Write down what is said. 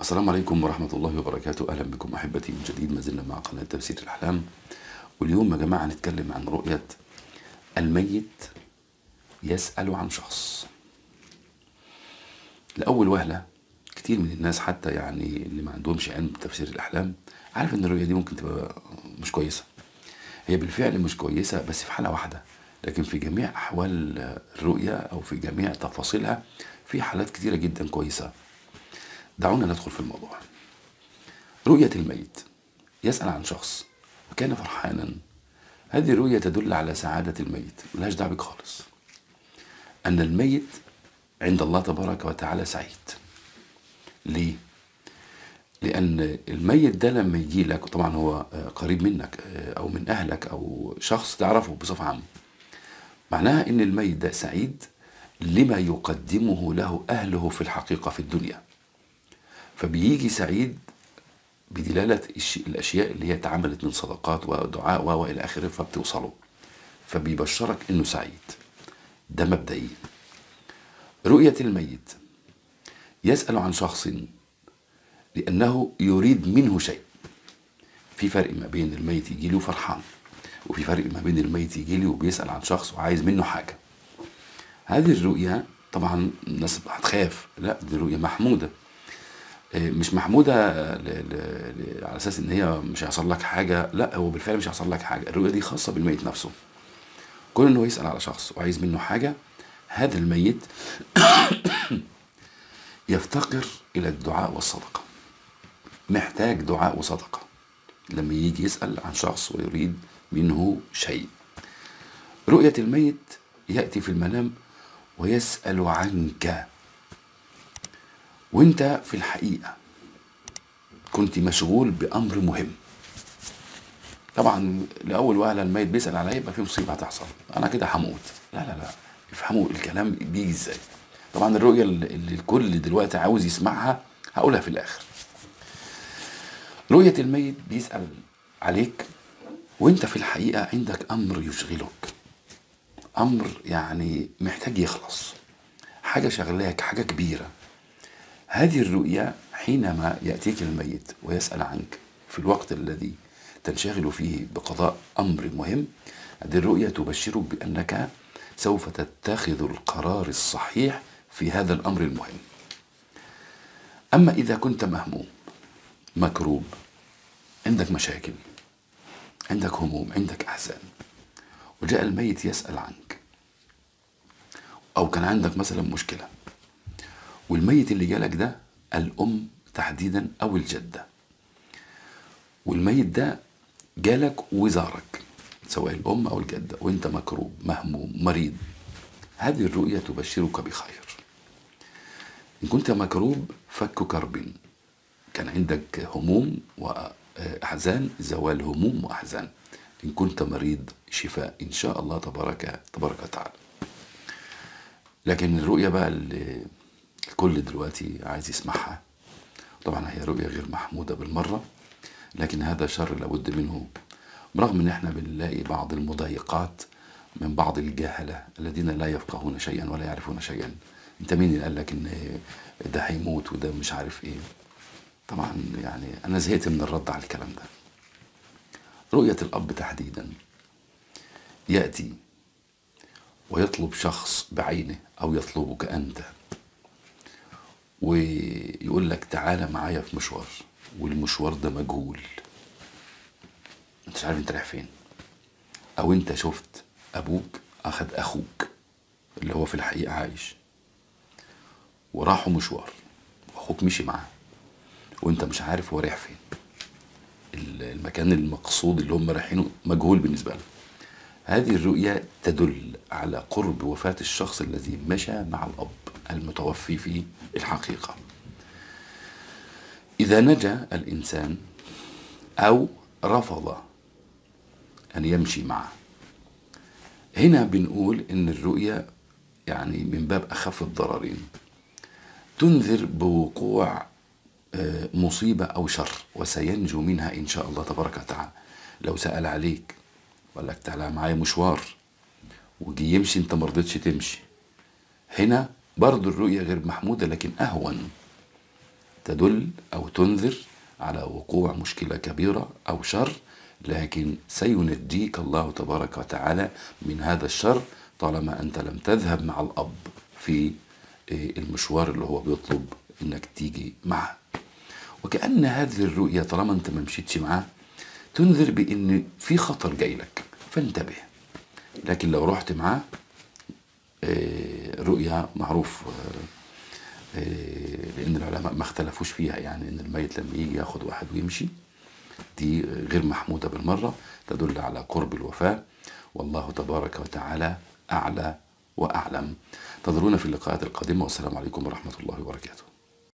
السلام عليكم ورحمة الله وبركاته أهلا بكم أحبتي من جديد ما زلنا مع قناة تفسير الأحلام واليوم يا جماعة هنتكلم عن رؤية الميت يسأل عن شخص لأول وهلة كتير من الناس حتى يعني اللي ما عندهمش علم بتفسير الأحلام عارف إن الرؤية دي ممكن تبقى مش كويسة هي بالفعل مش كويسة بس في حالة واحدة لكن في جميع أحوال الرؤية أو في جميع تفاصيلها في حالات كتيرة جدا كويسة دعونا ندخل في الموضوع رؤية الميت يسأل عن شخص وكان فرحانا هذه الرؤية تدل على سعادة الميت ملهاش دعوة بك خالص أن الميت عند الله تبارك وتعالى سعيد ليه؟ لأن الميت ده لما يجي لك طبعا هو قريب منك أو من أهلك أو شخص تعرفه بصفة عامة معناها أن الميت ده سعيد لما يقدمه له أهله في الحقيقة في الدنيا فبيجي سعيد بدلالة الأشياء اللي هي اتعملت من صدقات ودعاء وإلى آخره فبتوصله فبيبشرك إنه سعيد ده مبدئيا رؤية الميت يسأل عن شخص لأنه يريد منه شيء في فرق ما بين الميت يجي له فرحان وفي فرق ما بين الميت يجي له وبيسأل عن شخص وعايز منه حاجة هذه الرؤية طبعا الناس هتخاف لا دي رؤية محمودة مش محمودة ل... ل... ل... على أساس إن هي مش هيحصل لك حاجة لا هو بالفعل مش هيحصل لك حاجة الرؤية دي خاصة بالميت نفسه كون إن هو يسأل على شخص وعايز منه حاجة هذا الميت يفتقر إلى الدعاء والصدقة محتاج دعاء وصدقة لما يجي يسأل عن شخص ويريد منه شيء رؤية الميت يأتي في المنام ويسأل عنك وانت في الحقيقة كنت مشغول بأمر مهم طبعا لأول وهلة الميت بيسأل عليا يبقى في مصيبة هتحصل أنا كده هموت لا لا لا افهموا الكلام بيجي ازاي طبعا الرؤية اللي الكل دلوقتي عاوز يسمعها هقولها في الآخر رؤية الميت بيسأل عليك وانت في الحقيقة عندك أمر يشغلك أمر يعني محتاج يخلص حاجة شغلاك حاجة كبيرة هذه الرؤيا حينما يأتيك الميت ويسأل عنك في الوقت الذي تنشغل فيه بقضاء أمر مهم هذه الرؤيا تبشرك بأنك سوف تتخذ القرار الصحيح في هذا الأمر المهم أما إذا كنت مهموم مكروب عندك مشاكل عندك هموم عندك أحزان وجاء الميت يسأل عنك أو كان عندك مثلا مشكلة والميت اللي جالك ده الأم تحديدا أو الجدة والميت ده جالك وزارك سواء الأم أو الجدة وأنت مكروب مهموم مريض هذه الرؤية تبشرك بخير إن كنت مكروب فك كرب كان عندك هموم وأحزان زوال هموم وأحزان إن كنت مريض شفاء إن شاء الله تبارك تبارك وتعالى لكن الرؤية بقى اللي الكل دلوقتي عايز يسمعها طبعا هي رؤية غير محمودة بالمرة لكن هذا شر لابد منه برغم ان احنا بنلاقي بعض المضايقات من بعض الجهلة الذين لا يفقهون شيئا ولا يعرفون شيئا انت مين اللي قال لك ان ده هيموت وده مش عارف ايه طبعا يعني انا زهقت من الرد على الكلام ده رؤية الاب تحديدا يأتي ويطلب شخص بعينه او يطلبك انت ويقول لك تعالى معايا في مشوار والمشوار ده مجهول انت مش عارف انت رايح فين او انت شفت ابوك اخد اخوك اللي هو في الحقيقه عايش وراحوا مشوار واخوك مشي معاه وانت مش عارف هو رايح فين المكان المقصود اللي هم رايحينه مجهول بالنسبه لهم هذه الرؤيا تدل على قرب وفاة الشخص الذي مشى مع الأب المتوفي في الحقيقة إذا نجا الإنسان أو رفض أن يمشي معه هنا بنقول إن الرؤيا يعني من باب أخف الضررين تنذر بوقوع مصيبة أو شر وسينجو منها إن شاء الله تبارك وتعالى لو سأل عليك وقال لك تعالى معايا مشوار وجي يمشي انت ما رضيتش تمشي هنا برضو الرؤية غير محمودة لكن أهون تدل أو تنذر على وقوع مشكلة كبيرة أو شر لكن سينجيك الله تبارك وتعالى من هذا الشر طالما أنت لم تذهب مع الأب في المشوار اللي هو بيطلب انك تيجي معه وكأن هذه الرؤية طالما انت ما مشيتش معاه تنذر بان في خطر جاي لك فانتبه لكن لو رحت معاه آه، رؤيا معروف آه، آه، لان العلماء ما اختلفوش فيها يعني ان الميت لما يجي ياخد واحد ويمشي دي غير محموده بالمره تدل على قرب الوفاه والله تبارك وتعالى اعلى واعلم انتظرونا في اللقاءات القادمه والسلام عليكم ورحمه الله وبركاته